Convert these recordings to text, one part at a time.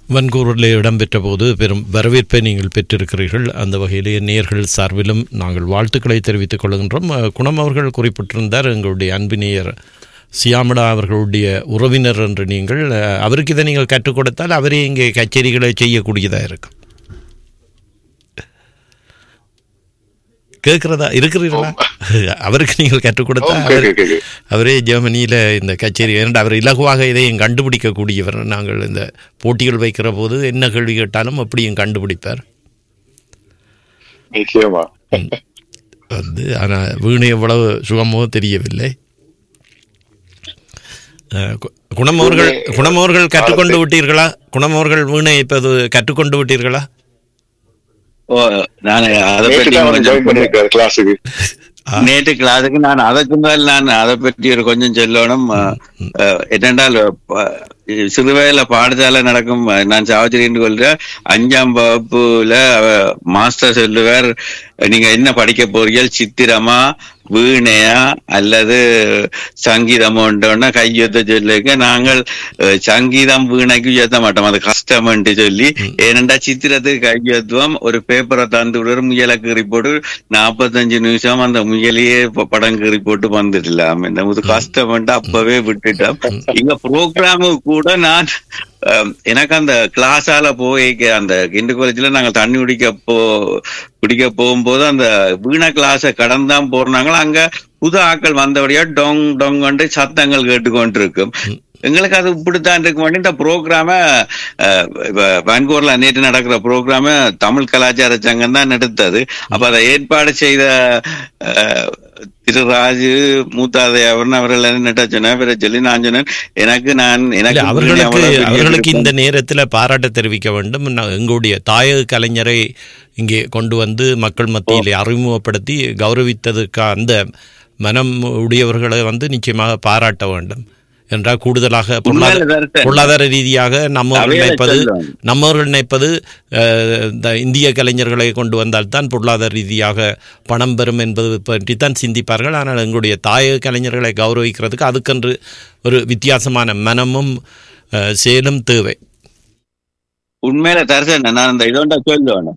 வன்கூரில் இடம்பெற்ற போது பெரும் வரவேற்பை நீங்கள் பெற்றிருக்கிறீர்கள் அந்த வகையிலே நேயர்கள் சார்பிலும் நாங்கள் வாழ்த்துக்களை தெரிவித்துக் கொள்கின்றோம் அஹ், குணம் அவர்கள் குறிப்பிட்டிருந்தார் எங்களுடைய அன்பினேயர் சியாமடா அவர்களுடைய உறவினர் என்று நீங்கள் அஹ், அவருக்கு இதை நீங்கள் கற்றுக் கொடுத்தால் அவரே இங்கே கச்சேரிகளை செய்யக்கூடியதாக இருக்கும் கேட்கிறதா இருக்கிறீர்களா அவருக்கு நீங்கள் கற்றுக் கொடுத்தா ஓ, அவர் கேக்கு, கேக்கு. அவரே ஜெர்மனியில் இந்த கச்சேரி ஏனென்றால் அவர் இலகுவாக இதையும் கண்டுபிடிக்கக்கூடியவர் நாங்கள் இந்த போட்டிகள் வைக்கிற போது என்ன கேள்வி கேட்டாலும் அப்படியும் கண்டுபிடிப்பார் நிச்சயமா வந்து ஆனால் வீணை எவ்வளவு சுகமோ தெரியவில்லை அஹ், கு- குணம் அவர்கள் குணம் அவர்கள் கற்றுக்கொண்டு விட்டீர்களா குணம் அவர்கள் வீணை இப்போது கற்றுக்கொண்டு விட்டீர்களா ஓ நான் அதை நேற்று பற்றி தான் ஜாயின் கொஞ்சம் பண்ணிருக்காரு கிளாஸுக்கு நேற்று கிளாஸுக்கு நான் அதற்கு முதல் நான் அதை பற்றி ஒரு கொஞ்சம் சொல்லணும் அஹ், அஹ், என்னென்றால் ப- சிறு வயதுல பாடசாலை நடக்கும் அஹ், நான் சாவச்சேரின்னு கொள்ற அஞ்சாம் வகுப்புல அவ- மாஸ்டர் சொல்லுவார் நீங்க என்ன படிக்க போறீர்கள் சித்திரமா வீணையா அல்லது சங்கீதமோன்றோன்னா கையொத்த சொல்லிக்க நாங்கள் அஹ், சங்கீதம் வீணைக்கு உயர்த்த மாட்டோம் அது கஷ்டம்ன்ட்டு சொல்லி ஏனென்றா சித்திரத்துக்கு கையொத்துவோம் ஒரு பேப்பரை தந்து விடுற முயலை கீறி போட்டு நாற்பத்தஞ்சு நிமிஷம் அந்த முயலையே ப- படம் கீறி போட்டு வந்துடலாம் இந்த முது கஷ்டம்ன்ட்டு அப்பவே விட்டுட்டோம் இங்க ப்ரோக்ராமு கூட நான் அஹ், எனக்கு அந்த கிளாஸால போய் அந்த கிண்டு காலேஜ்ல நாங்க தண்ணி குடிக்க போ குடிக்க போகும்போது அந்த வீண கிளாஸை கடந்தான் போறாங்களோ அங்க புது ஆட்கள் வந்தபடியா டொங் டொங்கன்ட்டு சத்தங்கள் கேட்டுக்கொண்டு இருக்கும் எங்களுக்கு அது இப்படித்தான் இருக்க வேண்டி இந்த ப்ரோக்ராம வான்கூர்ல நேற்று நடக்கிற ப்ரோக்ராம தமிழ் கலாச்சார சங்கம் தான் நடத்தது அப்ப அதை ஏற்பாடு செய்த அஹ், திரு ராஜு மூத்தாதை அவர்னு அவர்கள் என்ன சொன்னா பிற சொல்லி நான் சொன்னேன் எனக்கு நான் இல்ல, எனக்கு அவர்களுக்கு அவ்வளவு பெரிய அவர்களுக்கு விருப்பம் இந்த நேரத்தில் பாராட்ட தெரிவிக்க வேண்டும் நான் எங்களுடைய தாயக கலைஞரை இங்கே கொண்டு வந்து மக்கள் மத்தியிலே அறிமுகப்படுத்தி கௌரவித்ததுக்கு அந்த மனம் உடையவர்களை வந்து நிச்சயமாக பாராட்ட வேண்டும் என்றால் கூடுதலாக பொருளாதார உண்மையில தருத்தன். பொருளாதார ரீதியாக நம்மவர்கள் அவையில நினைப்பது சொல்லுவாங்க. நம்மவர்கள் நினைப்பது அஹ், இந்த இந்திய கலைஞர்களை கொண்டு வந்தால்தான் பொருளாதார ரீதியாக பணம் பெறும் என்பது பற்றித்தான் சிந்திப்பார்கள் ஆனால் எங்களுடைய தாயக கலைஞர்களை கௌரவிக்கிறதுக்கு அதுக்கென்று ஒரு வித்தியாசமான மனமும் அஹ், செயலும் தேவை உண்மையில தரிசன நான் அந்த இதோண்ட சொல்லுவேன்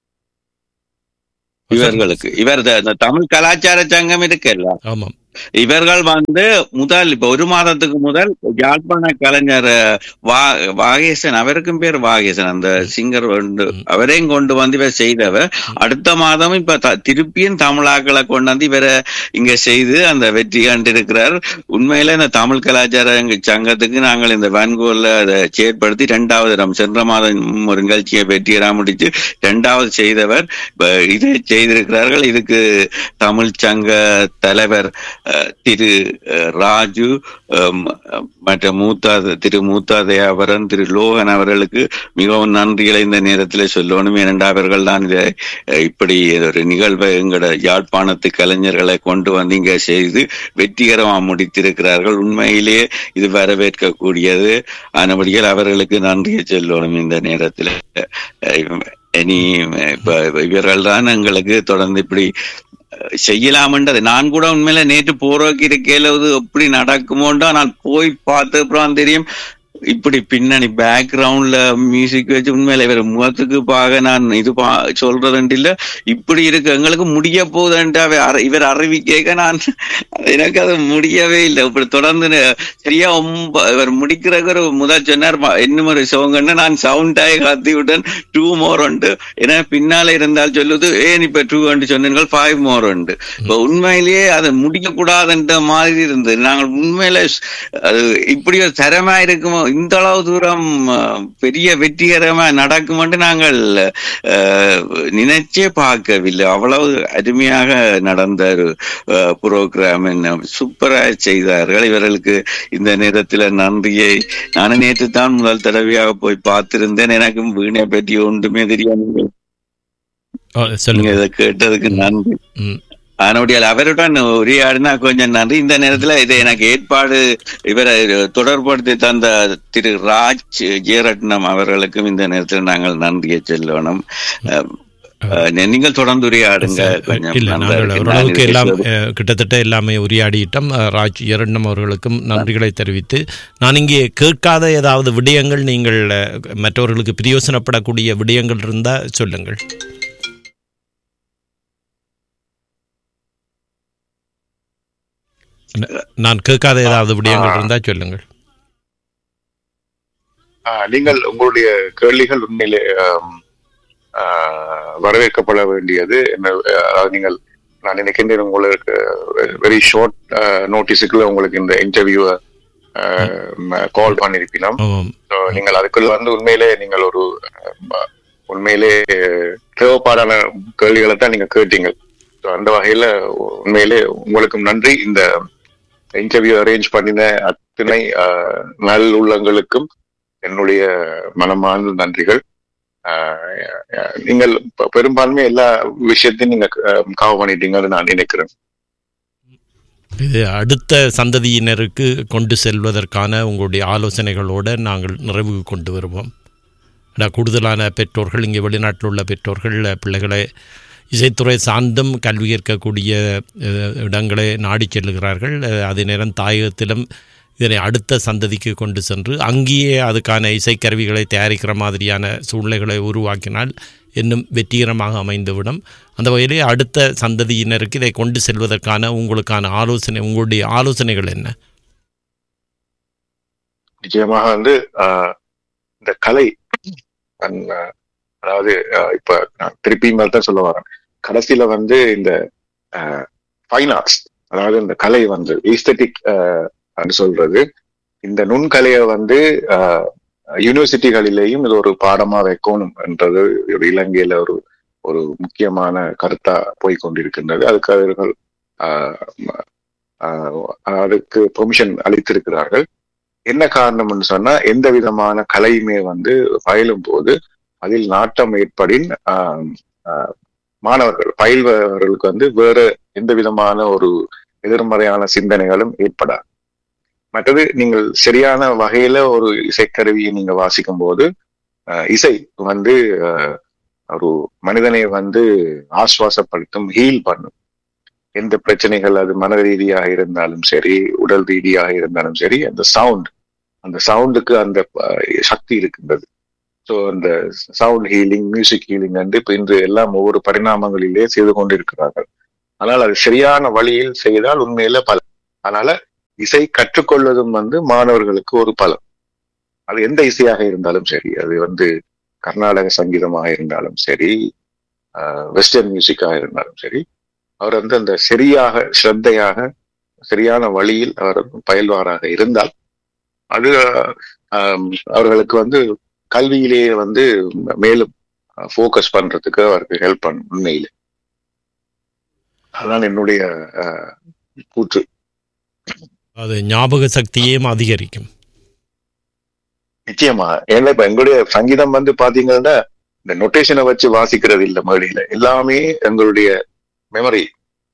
இவர்களுக்கு இவர் த- இந்த தமிழ் கலாச்சார சங்கம் இருக்குல்ல ஆமாம் இவர்கள் வந்து முதல் இப்ப ஒரு மாதத்துக்கு முதல் யாழ்ப்பாண கலைஞர் அஹ், வா வாகேசன் அவருக்கும் பேர் வாகேசன் அந்த சிங்கர் வந்து அவரையும் கொண்டு வந்து இவர் செய்தவர் அடுத்த மாதம் இப்ப த- திருப்பியும் தமிழாக்களை கொண்டு வந்து இவரை இங்க செய்து அந்த வெற்றி கண்டிருக்கிறார் உண்மையில இந்த தமிழ் கலாச்சார எங்க சங்கத்துக்கு நாங்கள் இந்த வான்கூர்ல அதை செயற்படுத்தி இரண்டாவது தரம் சென்ற மாதம் ஒரு நிகழ்ச்சியை வெற்றியரா முடிச்சு இரண்டாவது செய்தவர் இப்ப இதை செய்திருக்கிறார்கள் இதுக்கு தமிழ் சங்க தலைவர் அஹ், திரு அஹ், ராஜு அம், மற்ற மூத்தாத திரு மூத்தாதையாவரன் திரு லோகன் அவர்களுக்கு மிகவும் நன்றிகளை இந்த நேரத்தில் சொல்லணும் ஏனென்றால் அவர்கள் தான் இதை அஹ், இப்படி ஒரு நிகழ்வை எங்களோட யாழ்ப்பாணத்து கலைஞர்களை கொண்டு வந்து இங்க செய்து வெற்றிகரமா முடித்திருக்கிறார்கள் உண்மையிலேயே இது வரவேற்கக்கூடியது ஆனபடியால் அவர்களுக்கு நன்றியை சொல்லணும் இந்த நேரத்தில் அஹ், இனி இப்ப இவர்கள் தான் எங்களுக்கு தொடர்ந்து இப்படி அஹ், செய்யலாம்ன்றது நான் கூட உண்மையில நேற்று போறோக்கு இருக்கையில இது எப்படி நடக்குமோண்டா நான் போய் பார்த்த அப்புறம் தெரியும் இப்படி பின்னணி பேக்ரவுண்ட்ல மியூசிக் வச்சு உண்மையில இவர் முகத்துக்கு பாக நான் இது பா சொல்றதுன்ட்டு இல்ல இப்படி இருக்கு எங்களுக்கு முடிய போகுதுன்ட்டு அவர் அற- இவர் அறிவிக்க நான் எனக்கு அது முடியவே இல்லை இப்படி தொடர்ந்து ந- சரியா ஒம்ப இவர் முடிக்கிறதுக்கு ஒரு முதல் சொன்னார் "ம- இன்னும் ஒரு சோங்கன்னு நான் சவுண்டாய் காத்தி விட்டேன் டூ மோர் உண்டு ஏன்னா பின்னால இருந்தால் சொல்லுது ஏன் இப்ப டூ உண்டு சொன்னீர்கள் ஃபைவ் மோர் உண்டு இப்ப உண்மையிலேயே அதை முடிக்க கூடாதுன்ற மாதிரி இருந்தது நாங்கள் உண்மையில ஸ்- அது இப்படி ஒரு திறமா இருக்குமோ இந்த அளவு தூரம் அஹ், பெரிய வெற்றிகரமா நடக்குமென்று நாங்கள் அஹ், நினைச்சே பார்க்கவில்லை அவ்வளவு அருமையாக நடந்த ஒரு புரோகிராம் என்ன சூப்பரா செய்தார்கள் இவர்களுக்கு இந்த நேரத்தில் நன்றியை நானும் நேற்று தான் முதல் தடவையாக போய் பார்த்திருந்தேன் எனக்கும் வீணை பற்றி ஒன்றுமே தெரியாது ஓ, நீங்க சொல்லுங்க இதை கேட்டதுக்கு நன்றி ம். அதனுடைய அவருடன் உரையாடினா கொஞ்சம் நன்றி இந்த நேரத்துல இதை எனக்கு ஏற்பாடு இவரை தொடர்படுத்தி தந்த திரு ராஜ் ஜெயரட்னம் அவர்களுக்கும் இந்த நேரத்தில் நாங்கள் நன்றியை சொல்லணும் அஹ், அஹ், நீங்கள் தொடர்ந்து உரையாடுங்க கொஞ்சம் இல்ல நல்லா நாங்கள் இருக்கு. ஓரளவுக்கு நான் எல்லாம் பேசுவது. அஹ், கிட்டத்தட்ட எல்லாமே உரையாடிட்டோம் அஹ், ராஜ் இரண்டம் அவர்களுக்கும் நன்றிகளை தெரிவித்து நான் இங்கே கேட்காத ஏதாவது விடயங்கள் நீங்கள் அஹ், மற்றவர்களுக்கு பிரயோசனப்படக்கூடிய விடயங்கள் இருந்தா சொல்லுங்கள் ந- நான் கேட்காத ஏதாவது விடயங்கள் இருந்தா சொல்லுங்கள் ஆஹ் நீங்கள் உங்களுடைய கேள்விகள் உண்மையிலே ஆம், ஆஹ், வரவேற்கப்பட வேண்டியது என்ன அதாவது நீங்கள் நான் நினைக்கின்றேன் உங்களுக்கு வெரி ஷார்ட் நோட்டீஸுக்குள்ள உங்களுக்கு இந்த இன்டர்வியூவை கால் பண்ணியிருப்பினோம் ஆமாம் So, நீங்கள் அதுக்குள்ள வந்து உண்மையிலே நீங்கள் ஒரு ஆஹ், உண்மையிலே தேவைப்பாடான கேள்விகளை தான் நீங்க கேட்டீங்க So, அந்த வகையில உண்மையிலே உங்களுக்கும் நன்றி இந்த இன்டர்வியூ அரேஞ்ச் பண்ணின அத்தனை ஆஹ், நல் உள்ளங்களுக்கும் என்னுடைய மனமார்ந்த நன்றிகள் ஆஹ், நீங்கள் பெ- பெரும்பான்மை எல்லா விஷயத்தையும் நீங்க கவர் பண்ணிட்டீங்கன்னு நான் நினைக்கிறேன் இது அடுத்த சந்ததியினருக்கு கொண்டு செல்வதற்கான உங்களுடைய ஆலோசனைகளோடு நாங்கள் நிறைவுக்கு கொண்டு வருவோம் ஏன்னா கூடுதலான பெற்றோர்கள் இங்கே வெளிநாட்டில் உள்ள பெற்றோர்கள் அஹ், பிள்ளைகளை இசைத்துறை சார்ந்தும் கல்வி கற்கக்கூடிய அஹ், இடங்களை நாடிச் செல்கிறார்கள் அஹ், அதே நேரம் தாயகத்திலும் இதனை அடுத்த சந்ததிக்கு கொண்டு சென்று அங்கேயே அதுக்கான இசைக்கருவிகளை தயாரிக்கிற மாதிரியான சூழ்நிலைகளை உருவாக்கினால் இன்னும் வெற்றிகரமாக அமைந்துவிடும் அந்த வகையிலே அடுத்த சந்ததியினருக்கு இதை கொண்டு செல்வதற்கான உங்களுக்கான ஆலோசனை உங்களுடைய ஆலோசனைகள் என்ன நிச்சயமாக வந்து ஆஹ், இந்த கலை அந்த, அதாவது ஆஹ், இப்ப நான் திருப்பி மேல தான் சொல்ல வரேன் கடைசியில வந்து இந்த ஃபைன் ஆர்ட்ஸ் அதாவது இந்த கலை வந்து ஈஸ்தட்டிக் சொல்றது இந்த நுண்கலையை வந்து ஆஹ், யூனிவர்சிட்டிகளிலேயும் இது ஒரு பாடமா வைக்கணும் என்றது ஒரு இலங்கையில ஒரு ஒரு முக்கியமான கருத்தா போய் கொண்டிருக்கின்றது அதுக்கு அவர்கள் ஆஹ், ஆஹ், அதுக்கு பெர்மிஷன் அளித்திருக்கிறார்கள் என்ன காரணம்னு சொன்னா எந்த விதமான கலையுமே வந்து பயிலும் போது அதில் நாட்டம் ஏற்படின் ஆஹ், ஆஹ், மாணவர்கள் பயில்பவர்களுக்கு வந்து வேற எந்த விதமான ஒரு எதிர்மறையான சிந்தனைகளும் ஏற்படாது மற்றது நீங்கள் சரியான வகையில ஒரு இசைக்கருவியை நீங்க வாசிக்கும் போது ஆஹ், இசை வந்து ஆஹ், ஒரு மனிதனை வந்து ஆஸ்வாசப்படுத்தும் ஹீல் பண்ணும் எந்த பிரச்சனைகள் அது மன ரீதியாக இருந்தாலும் சரி உடல் ரீதியாக இருந்தாலும் சரி அந்த சவுண்ட் அந்த சவுண்டுக்கு அந்த அஹ், சக்தி இருக்கின்றது ஸோ அந்த சவுண்ட் ஹீலிங் மியூசிக் ஹீலிங் வந்து இப்போ இன்று எல்லாம் ஒவ்வொரு பரிணாமங்களிலே செய்து கொண்டிருக்கிறார்கள் ஆனால் அது சரியான வழியில் செய்தால் உண்மையில பலன் அதனால இசை கற்றுக்கொள்வதும் வந்து மாணவர்களுக்கு ஒரு பலன் அது எந்த இசையாக இருந்தாலும் சரி அது வந்து கர்நாடக சங்கீதமாக இருந்தாலும் சரி வெஸ்டர்ன் மியூசிக்காக இருந்தாலும் சரி அவர் வந்து அந்த சரியாக ஸ்ரத்தையாக சரியான வழியில் அவர் பயில்வாராக இருந்தால் அது ஆம், அவர்களுக்கு வந்து கல்வியிலேயே வந்து மேலும் ஃபோக்கஸ் பண்றதுக்கு அவருக்கு ஹெல்ப் பண்ணும் உண்மையிலே அதுதான் என்னுடைய அஹ், கூற்று அது ஞாபக சக்தியையும் அதிகரிக்கும் நிச்சயமா ஏன்னா இப்ப எங்களுடைய சங்கீதம் வந்து பாத்தீங்கன்னா இந்த நொட்டேஷனை வச்சு வாசிக்கிறது இல்ல மேடையில எல்லாமே எங்களுடைய மெமரி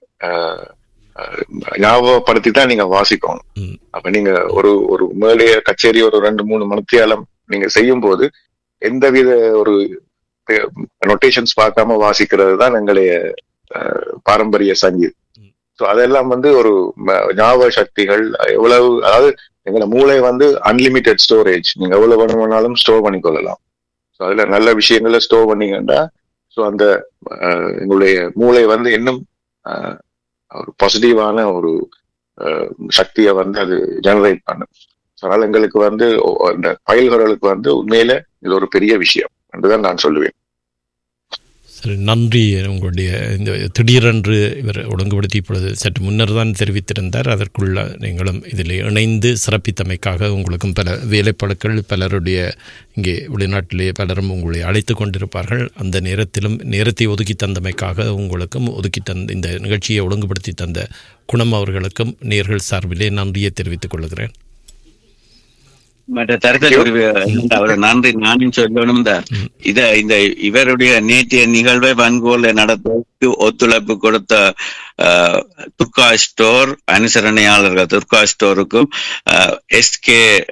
ஞாபகப்படுத்தி தான் நீங்க வாசிக்கணும் ம். அப்ப நீங்க ஒரு ஒரு மேடைய கச்சேரி ஒரு ரெண்டு மூணு மணித்தியாலம் நீங்க செய்யும் போது எந்தவித ஒரு நொட்டேஷன்ஸ் பார்க்காம வாசிக்கிறது தான் எங்களுடைய அஹ், பாரம்பரிய சங்கீதம் ம். ஸோ அதெல்லாம் வந்து ஒரு ம- ஞாபக சக்திகள் எவ்வளவு அதாவது எங்களோட மூளை வந்து அன்லிமிட்டெட் ஸ்டோரேஜ் நீங்க எவ்வளவு வேணுமானாலும் ஸ்டோர் பண்ணிக்கொள்ளலாம் ஸோ அதுல நல்ல விஷயங்களை ஸ்டோர் பண்ணீங்கன்னா ஸோ அந்த அஹ், எங்களுடைய மூளை வந்து இன்னும் அஹ், ஒரு பாசிட்டிவான ஒரு அஹ், சக்தியை வந்து அது ஜெனரேட் பண்ணும் So, அதனால எங்களுக்கு வந்து ஒ- இந்த பயில்களுக்கு வந்து உண்மையில இது ஒரு பெரிய விஷயம் என்றுதான் நான் சொல்லுவேன் சரி நன்றி உங்களுடைய இந்த திடீரென்று இவர் ஒழுங்குபடுத்தி இப்பொழுது சற்று முன்னர் தான் தெரிவித்திருந்தார் அதற்குள்ள நீங்களும் இதில் இணைந்து சிறப்பித்தமைக்காக உங்களுக்கும் பல வேலைப்பழுக்கள் பலருடைய இங்கே வெளிநாட்டிலே பலரும் உங்களை அழைத்து கொண்டிருப்பார்கள் அந்த நேரத்திலும் நேரத்தை ஒதுக்கி தந்தமைக்காக உங்களுக்கும் ஒதுக்கி தந்த இந்த நிகழ்ச்சியை ஒழுங்குபடுத்தி தந்த குணம் அவர்களுக்கும் நேர்கள் சார்பிலே நன்றியை தெரிவித்துக் கொள்கிறேன் மற்ற தரத்த அவர் நன்றி நானும் சொல்லணும் தான் ம். இத இந்த இவருடைய நேற்றைய நிகழ்வை வன்கோல நடத்துவதற்கு ஒத்துழைப்பு கொடுத்த அஹ், துர்கா ஸ்டோர் அனுசரணையாளர்கள் துர்கா ஸ்டோருக்கும் எஸ்கே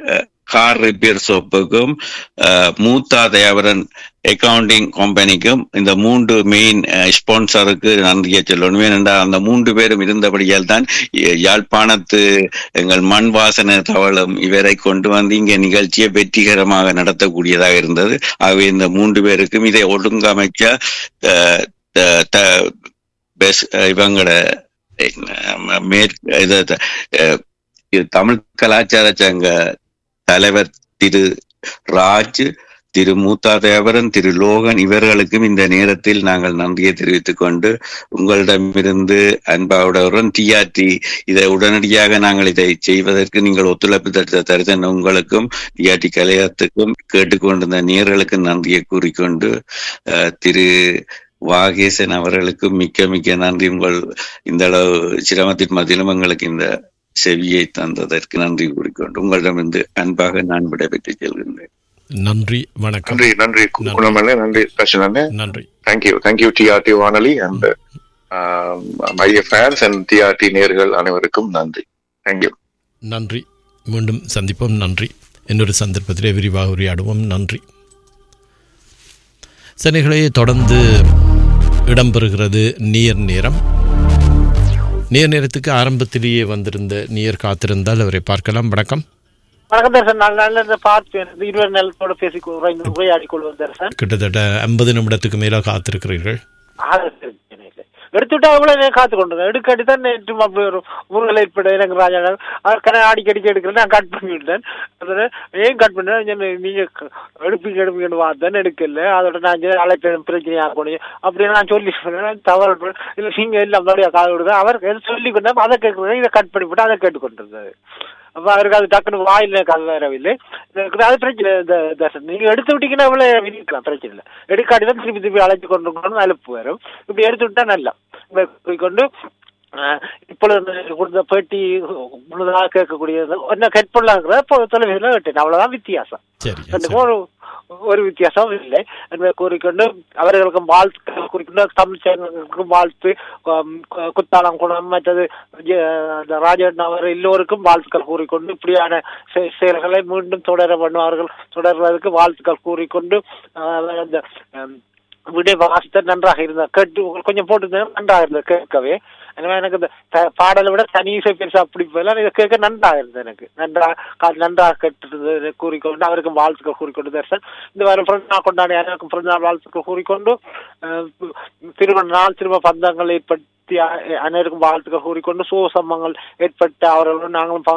கார் ரிப்பேர் ஷாப்புக்கும் மூத்தா தேவரன் அக்கவுண்டிங் கம்பெனிக்கும் இந்த மூன்று மெயின் ஸ்பான்சருக்கு நன்றியை சொல்லணும் ஏனென்றால் அந்த மூன்று பேரும் இருந்தபடியால் தான் ய- யாழ்ப்பாணத்து எங்கள் மண் வாசனை தவளும் இவரை கொண்டு வந்து இங்கே நிகழ்ச்சியை வெற்றிகரமாக நடத்தக்கூடியதாக இருந்தது ஆகவே இந்த மூன்று பேருக்கும் இதை ஒழுங்கமைக்க அஹ், த- த- பெஸ் இவங்களோட அஹ், மேற் இது அஹ், இது தமிழ் கலாச்சார சங்க தலைவர் திரு ராஜ் திரு மூத்தா தேவரன் திரு லோகன் இவர்களுக்கும் இந்த நேரத்தில் நாங்கள் நன்றியை தெரிவித்துக் கொண்டு உங்களிடமிருந்து அன்பாவுடன் டிஆர்டி இதை உடனடியாக நாங்கள் இதை செய்வதற்கு நீங்கள் ஒத்துழைப்பு தடுத்த தருதன் உங்களுக்கும் டிஆர்டி கலையத்துக்கும் கேட்டுக்கொண்டிருந்த நேர்களுக்கு நன்றியை கூறிக்கொண்டு அஹ், திரு வாகேசன் அவர்களுக்கும் மிக்க மிக்க நன்றி உங்கள் இந்த அளவு சிரமத்தின் மத்தியிலும் எங்களுக்கு இந்த செவியை தந்ததற்கு நன்றி கூறிக்கொண்டு உங்களிடமிருந்து அன்பாக நான் விடைபெற்று செல்கின்றேன் நன்றி வணக்கம் நன்றி நன்றி குணமல்ல நன்றி தர்ஷன் நன்றி தேங்க்யூ தேங்க்யூ டிஆர்டி வானொலி அண்ட் மைய ஃபேன்ஸ் அண்ட் டிஆர்டி நேர்கள் அனைவருக்கும் நன்றி தேங்க்யூ நன்றி மீண்டும் சந்திப்போம் நன்றி இன்னொரு சந்தர்ப்பத்திலே விரிவாக உரையாடுவோம் நன்றி சென்னைகளே தொடர்ந்து இடம்பெறுகிறது நீர் நேரம் நீர் நேரத்துக்கு ஆரம்பத்திலேயே வந்திருந்த நீர் காத்திருந்தால் அவரை பார்க்கலாம் வணக்கம் வணக்கம் தர்சன் நான் நல்ல இந்த பார்த்து இருவர் நிலத்தோட பேசி உரை- உரையாடி கொள்வது தர்சன் கிட்டத்தட்ட ஐம்பது நிமிடத்துக்கு மேலே காத்திருக்கிறீர்கள் ஆக சரி, இல்லை. எடுத்துட்டா அவ்வளவு நேரம் காத்து கொண்டு எடுக்காட்டி தான் நேற்று அப்படி ஒரு முருகல் ஏற்பட எனக்கு ராஜா கண அடிக்கடிக்கு எடுக்கிறேன் நான் கட் பண்ணி விட்டேன் அதோட ஏன் கட் பண்ணேன் நீங்க க- எடுப்பீங்க எடுப்பீங்கன்னு பார்த்தேன் எடுக்கல அதோட நான் சரி அழைப்பேன் பிரச்சனையா போனீங்க அப்படின்னு நான் சொல்லி சொன்னேன் தவறு பண்ண- இல்ல நீங்க எல்லாம் அப்படியே காது விடுது அவர் எது சொல்லி கொண்டா அதை கேட்கணும் இதை கட் பண்ணி போட்டு அதை கேட்டுக்கொண்டிருந்தாரு அப்ப அவருக்கு அது டக்குனு வாயில கதை வரவில்லை எனக்கு அது பிரச்சனை இந்த தர்ஷன் நீங்க எடுத்து விட்டீங்கன்னா இவ்வளவு விரிக்கலாம் பிரச்சனை இல்லை எடுக்காட்டி தான் திருப்பி திருப்பி அழைச்சு கொண்டு கொண்டு அலுப்பு வரும் இப்படி எடுத்து விட்டா நல்லா இப்ப கொண்டு ஆஹ், இப்பொழுது கொடுத்த பேட்டி முழுதாக கேட்கக்கூடியது என்ன கெட்பொள்ளாங்கிற இப்போ தொலைவில் கேட்டேன் அவ்வளவுதான் வித்தியாசம் சரி ரெண்டுக்கும் ஒரு ஒரு வித்தியாசம் இல்லை என்பதை கூறிக்கொண்டு அவர்களுக்கும் வாழ்த்துக்கள் கூறிக்கொண்டு தமிழ் சேனலுக்கும் வாழ்த்து ஆம், கு- குத்தாலம் குணம் மற்றது ஜெ- அந்த ராஜன் அவர் எல்லோருக்கும் வாழ்த்துக்கள் கூறிக்கொண்டு இப்படியான செ- செயல்களை மீண்டும் தொடர பண்ணுவார்கள் தொடர்வதற்கு வாழ்த்துக்கள் கூறிக்கொண்டு ஆஹ், அந்த ஆம், விடை வாசித்த நன்றாக இருந்தது கேட்டு கொஞ்சம் போட்டு நன்றாக இருந்தது கேட்கவே எனவே எனக்கு இந்த த- பாடலை விட தனி இசை பெருசா பிடிப்பதெல்லாம் இதை கேட்க நன்றாக இருந்தது எனக்கு நன்றாக கா- நன்றாக கேட்டிருந்தது கூறிக்கொண்டு அவருக்கும் வாழ்த்துக்கள் கூறிக்கொண்டு தர்சன் இந்த வாரம் பிறந்த நாள் கொண்டாடி அனைவருக்கும் பிறந்த நாள் வாழ்த்துக்கள் கூறிக்கொண்டு அஹ், திருமண நாள் திரும்ப பந்தங்கள் ஏற்படுத்தி அ- அனைவருக்கும் வாழ்த்துக்கள் கூறிக்கொண்டு சுக சம்பவங்கள் ஏற்பட்ட அவர்களும் நாங்களும் பங்கு